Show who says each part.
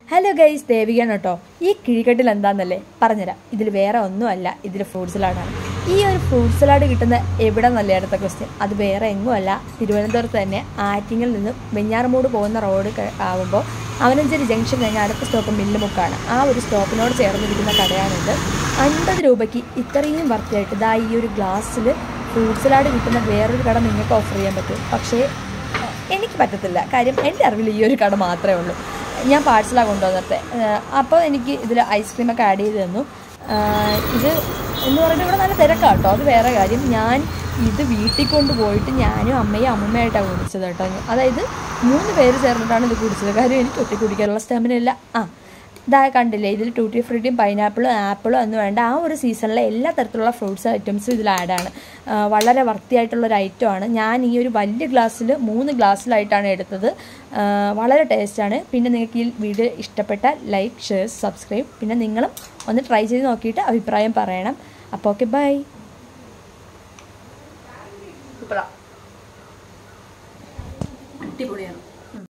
Speaker 1: hello guys ദേവികയാണ് കേട്ടോ ഈ കിഴിക്കെട്ടിൽ എന്താണെന്നല്ലേ പറഞ്ഞുതരാം ഇതിൽ വേറെ ഒന്നുമല്ല ഇതിൽ ഫ്രൂട്ട് സലാഡാണ് ഈ ഒരു ഫ്രൂട്ട് സലാഡ് കിട്ടുന്ന എവിടെ നല്ല അടുത്ത ക്വസ്റ്റ്യൻ അത് വേറെ എങ്ങുമല്ല തിരുവനന്തപുരത്ത് തന്നെ ആറ്റിങ്ങിൽ നിന്ന് വെഞ്ഞാറമൂട് പോകുന്ന റോഡ് ക- ആവുമ്പോൾ അവനഞ്ചേരി ജംഗ്ഷൻ കഴിഞ്ഞാൽ അടുത്ത സ്റ്റോപ്പ് മില്ലുമുക്കാണ് ആ ഒരു സ്റ്റോപ്പിനോട് ചേർന്നിരിക്കുന്ന കടയാണിത് അൻപത് രൂപയ്ക്ക് ഇത്രയും വർത്തിയായിട്ട് ഇതാ ഈ ഒരു ഗ്ലാസ്സിൽ ഫ്രൂട്ട് സലാഡ് കിട്ടുന്ന വേറൊരു കട നിങ്ങൾക്ക് ഓഫർ ചെയ്യാൻ പറ്റും പക്ഷേ എനിക്ക് പറ്റത്തില്ല കാര്യം എൻ്റെ അറിവിൽ ഈ ഒരു കട മാത്രമേ ഉള്ളൂ ഞാൻ പാഴ്സലാണ് കൊണ്ടുവന്നിട്ട് അപ്പോൾ എനിക്ക് ഇതിൽ ഐസ്ക്രീമൊക്കെ ആഡ് ചെയ്ത് തന്നു ആഹ് ഇത് എന്ന് പറയുമ്പോൾ ഇവിടെ നല്ല തിരക്കാണ് കേട്ടോ അത് വേറെ കാര്യം ഞാൻ ഇത് വീട്ടിൽ കൊണ്ടുപോയിട്ട് ഞാനും അമ്മയും അമ്മമ്മയായിട്ടാണ് കുടിച്ചത് കേട്ടോ അതായത് മൂന്ന് പേര് ചേർന്നിട്ടാണ് ഇത് കുടിച്ചത് കാര്യം എനിക്ക് ഒറ്റ കുടിക്കാനുള്ള സ്റ്റെമിന ഇല്ല ആ ഇതാ കണ്ടില്ലേ ഇതിൽ ടൂട്ടി ഫ്രൂട്ടിയും പൈനാപ്പിളും ആപ്പിളും എന്ന് വേണ്ട ആ ഒരു സീസണിലെ എല്ലാ തരത്തിലുള്ള ഫ്രൂട്ട്സ് ഐറ്റംസും ഇതിൽ ആഡാണ് വളരെ വർത്തിയായിട്ടുള്ള ഒരു ഐറ്റമാണ് ഞാൻ ഈ ഒരു വലിയ ഗ്ലാസ്സിൽ മൂന്ന് ഗ്ലാസ്സിലായിട്ടാണ് എടുത്തത് ആ, വളരെ ടേസ്റ്റാണ് പിന്നെ നിങ്ങൾക്ക് ഈ വീഡിയോ ഇഷ്ടപ്പെട്ടാൽ ലൈക്ക് ഷെയർ സബ്സ്ക്രൈബ് പിന്നെ നിങ്ങളും ഒന്ന് ട്രൈ ചെയ്ത് നോക്കിയിട്ട് അഭിപ്രായം പറയണം അപ്പോൾ ഓക്കെ ബൈ
Speaker 2: സൂപ്പറാ അടിപൊളിയാണ്